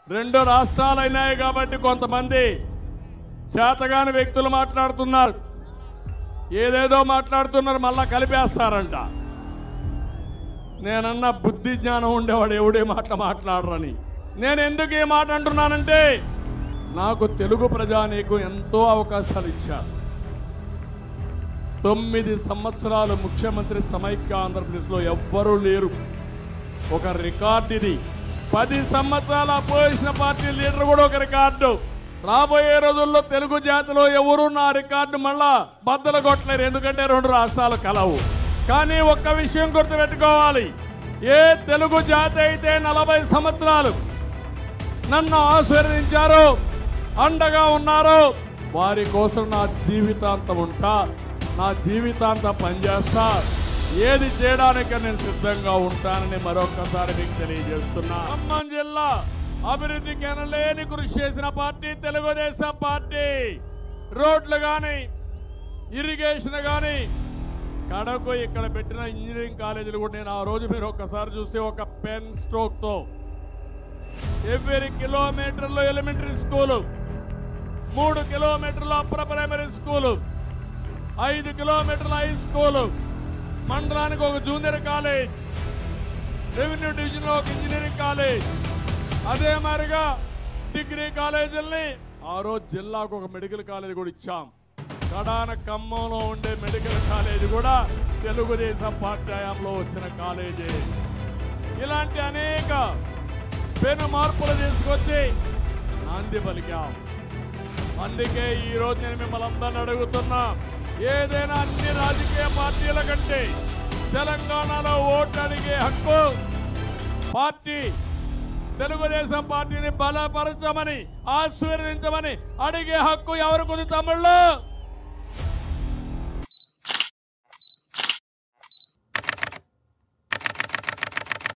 రెండు రాష్ట్రాలు అయినాయి కాబట్టి కొంతమంది చేతగాని వ్యక్తులు మాట్లాడుతున్నారు ఏదేదో మాట్లాడుతున్నారు మళ్ళా కలిపేస్తారంట నేనన్న బుద్ధి జ్ఞానం ఉండేవాడు ఎవడే మాట మాట్లాడరని నేను ఎందుకు ఈ మాట అంటున్నానంటే నాకు తెలుగు ప్రజానీకు ఎంతో అవకాశాలు ఇచ్చారు తొమ్మిది సంవత్సరాలు ముఖ్యమంత్రి సమైక్య ఆంధ్రప్రదేశ్లో ఎవ్వరూ లేరు ఒక రికార్డు ఇది పది సంవత్సరాల అపోజిషన్ పార్టీ లీడర్ కూడా ఒక రికార్డు రాబోయే రోజుల్లో తెలుగు జాతిలో ఎవరు నా రికార్డు మళ్ళా బద్దలు కొట్టలేరు ఎందుకంటే రెండు రాష్ట్రాలు కలవు కానీ ఒక్క విషయం గుర్తుపెట్టుకోవాలి ఏ తెలుగు జాతి అయితే నలభై సంవత్సరాలు నన్ను ఆశీర్వదించారు అండగా ఉన్నారు వారి కోసం నా జీవితాంతం ఉంటా నా జీవితాంతం పనిచేస్తా ఏది చేయడానికి నేను సిద్ధంగా ఉంటానని మరొకసారి మీకు తెలియజేస్తున్నా ఖమ్మం జిల్లా అభివృద్ధికి ఎనలేని కృషి చేసిన పార్టీ తెలుగుదేశం పార్టీ రోడ్లు గాని ఇరిగేషన్ గాని కడకు ఇక్కడ పెట్టిన ఇంజనీరింగ్ కాలేజీలు కూడా నేను ఆ రోజు మీరు ఒక్కసారి చూస్తే ఒక పెన్ స్ట్రోక్ తో ఎవ్రీ కిలోమీటర్లో ఎలిమెంటరీ స్కూలు మూడు కిలోమీటర్ల అప్పర్ ప్రైమరీ స్కూలు ఐదు కిలోమీటర్ల హై స్కూలు మండలానికి ఒక జూనియర్ కాలేజ్ రెవెన్యూ డివిజన్ ఒక ఇంజనీరింగ్ కాలేజ్ అదే మాదిరిగా డిగ్రీ కాలేజీల్ని ఆ రోజు జిల్లాకు ఒక మెడికల్ కాలేజ్ కూడా ఇచ్చాం కడాన ఖమ్మంలో ఉండే మెడికల్ కాలేజ్ కూడా తెలుగుదేశం పార్టీ హయాంలో వచ్చిన కాలేజీ ఇలాంటి అనేక పెను మార్పులు తీసుకొచ్చి నాంది పలికాం అందుకే ఈ రోజు నేను మిమ్మల్ని అందరిని అడుగుతున్నా ఏదైనా అన్ని రాజకీయ పార్టీల కంటే తెలంగాణలో ఓట్లు అడిగే హక్కు పార్టీ తెలుగుదేశం పార్టీని బలపరచమని ఆశీర్వదించమని అడిగే హక్కు ఎవరికి ఉంది తమ్ముళ్ళు